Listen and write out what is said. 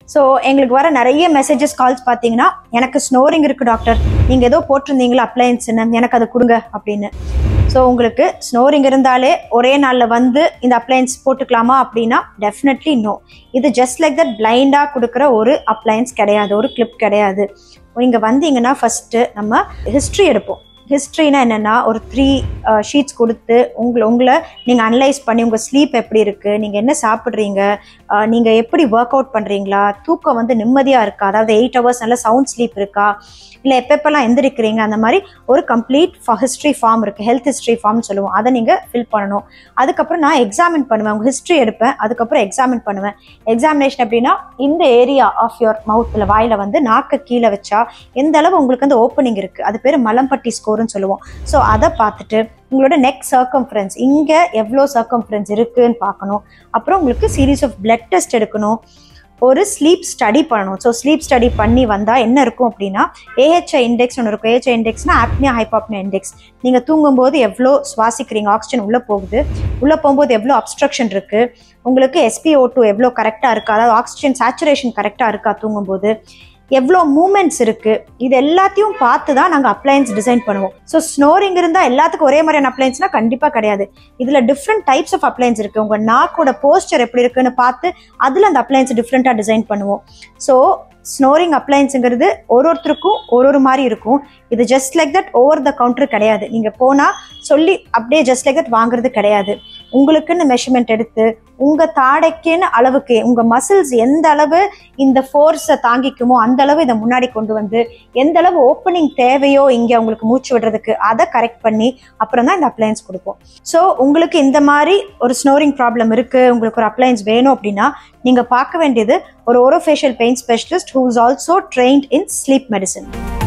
so எங்களுக்கு வர நிறைய மெசேஜஸ் கால்ஸ் பார்த்தீங்கன்னா எனக்கு ஸ்னோரிங் இருக்கு டாக்டர் நீங்கள் ஏதோ போட்டிருந்தீங்களா அப்ளையன்ஸ்னு எனக்கு அதை கொடுங்க அப்படின்னு ஸோ உங்களுக்கு ஸ்னோரிங் இருந்தாலே ஒரே நாளில் வந்து இந்த அப்ளையன்ஸ் போட்டுக்கலாமா அப்படின்னா டெஃபினெட்லி நோ இது ஜஸ்ட் லைக் தட் பிளைண்டாக கொடுக்குற ஒரு அப்ளையன்ஸ் கிடையாது ஒரு கிளிப் கிடையாது நீங்கள் வந்தீங்கன்னா ஃபஸ்ட்டு நம்ம ஹிஸ்ட்ரி எடுப்போம் ஹிஸ்ட்ரினா என்னென்னா ஒரு த்ரீ ஷீட்ஸ் கொடுத்து உங்களை உங்களை நீங்கள் அனலைஸ் பண்ணி உங்கள் ஸ்லீப் எப்படி இருக்குது நீங்கள் என்ன சாப்பிட்றீங்க நீங்கள் எப்படி ஒர்க் அவுட் பண்ணுறீங்களா தூக்கம் வந்து நிம்மதியாக இருக்கா அதாவது எயிட் ஹவர்ஸ் நல்ல சவுண்ட் ஸ்லீப் இருக்கா இல்லை எப்பப்பெல்லாம் எந்திரிக்கிறீங்க அந்த மாதிரி ஒரு கம்ப்ளீட் ஹிஸ்ட்ரி ஃபார்ம் இருக்குது ஹெல்த் ஹிஸ்ட்ரி ஃபார்ம் சொல்லுவோம் அதை நீங்கள் ஃபில் பண்ணணும் அதுக்கப்புறம் நான் எக்ஸாமின் பண்ணுவேன் உங்கள் ஹிஸ்ட்ரி எடுப்பேன் அதுக்கப்புறம் எக்ஸாமின் பண்ணுவேன் எக்ஸாமினேஷன் எப்படின்னா இந்த ஏரியா ஆஃப் யுவர் மவுத்தில் வாயில் வந்து நாக்க கீழே வச்சா எந்த அளவு உங்களுக்கு வந்து ஓப்பனிங் இருக்குது அது பேர் மலம்பட்டி ஸ்கோர்னு சொல்லுவோம் ஸோ அதை பார்த்துட்டு உங்களோட நெக் சர்க்கம்ஃபரன்ஸ் இங்கே எவ்வளோ சர்க்கம்ஃபரன்ஸ் இருக்குன்னு பார்க்கணும் அப்புறம் உங்களுக்கு சீரீஸ் ஆஃப் பிளட் டெஸ்ட் எடுக்கணும் ஒரு ஸ்லீப் ஸ்டடி பண்ணணும் ஸோ ஸ்லீப் ஸ்டடி பண்ணி வந்தால் என்ன இருக்கும் அப்படின்னா ஏஹெச்ஐ இண்டெக்ஸ் ஒன்று இருக்கும் ஏஹெச்ஐ இண்டெக்ஸ்னா ஆப்னியா ஹைபாப்னியா இண்டெக்ஸ் நீங்கள் தூங்கும்போது எவ்வளோ சுவாசிக்கிறீங்க ஆக்சிஜன் உள்ளே போகுது உள்ளே போகும்போது எவ்வளோ அப்ஸ்ட்ரக்ஷன் இருக்குது உங்களுக்கு எஸ்பிஓ டூ எவ்வளோ கரெக்டாக இருக்கா அதாவது ஆக்சிஜன் சேச்சுரேஷன் கரெக்டாக இருக்கா தூங்கும்போது எவ்வளோ மூமெண்ட்ஸ் இருக்கு இது எல்லாத்தையும் பார்த்து தான் நாங்கள் அப்ளையன்ஸ் டிசைன் பண்ணுவோம் ஸோ ஸ்னோரிங் இருந்தால் எல்லாத்துக்கும் ஒரே மாதிரியான அப்ளையன்ஸ்னா கண்டிப்பாக கிடையாது இதில் டிஃப்ரெண்ட் டைப்ஸ் ஆஃப் அப்ளையன்ஸ் இருக்கு உங்கள் நாக்கோட போஸ்டர் எப்படி இருக்குன்னு பார்த்து அதில் அந்த அப்ளையன்ஸ் டிஃப்ரெண்ட்டாக டிசைன் பண்ணுவோம் ஸோ ஸ்னோரிங் அப்ளையன்ஸுங்கிறது ஒரு ஒருத்தருக்கும் ஒரு ஒரு மாதிரி இருக்கும் இது just like that over the counter கிடையாது நீங்கள் போனால் சொல்லி அப்படியே ஜஸ்ட் லைக் தட் வாங்குறது கிடையாது உங்களுக்குன்னு மெஷர்மெண்ட் எடுத்து உங்கள் தாடைக்குன்னு அளவுக்கு உங்கள் மசில்ஸ் எந்த அளவு இந்த ஃபோர்ஸை தாங்கிக்குமோ அந்த அளவு இதை முன்னாடி கொண்டு வந்து எந்த அளவு ஓப்பனிங் தேவையோ இங்கே உங்களுக்கு மூச்சு விடுறதுக்கு அதை கரெக்ட் பண்ணி அப்புறம் தான் இந்த அப்ளையன்ஸ் கொடுப்போம் ஸோ உங்களுக்கு இந்த மாதிரி ஒரு ஸ்னோரிங் ப்ராப்ளம் இருக்குது உங்களுக்கு ஒரு அப்ளையன்ஸ் வேணும் அப்படின்னா நீங்கள் பார்க்க வேண்டியது ஒரு orofacial pain specialist who is also trained in sleep medicine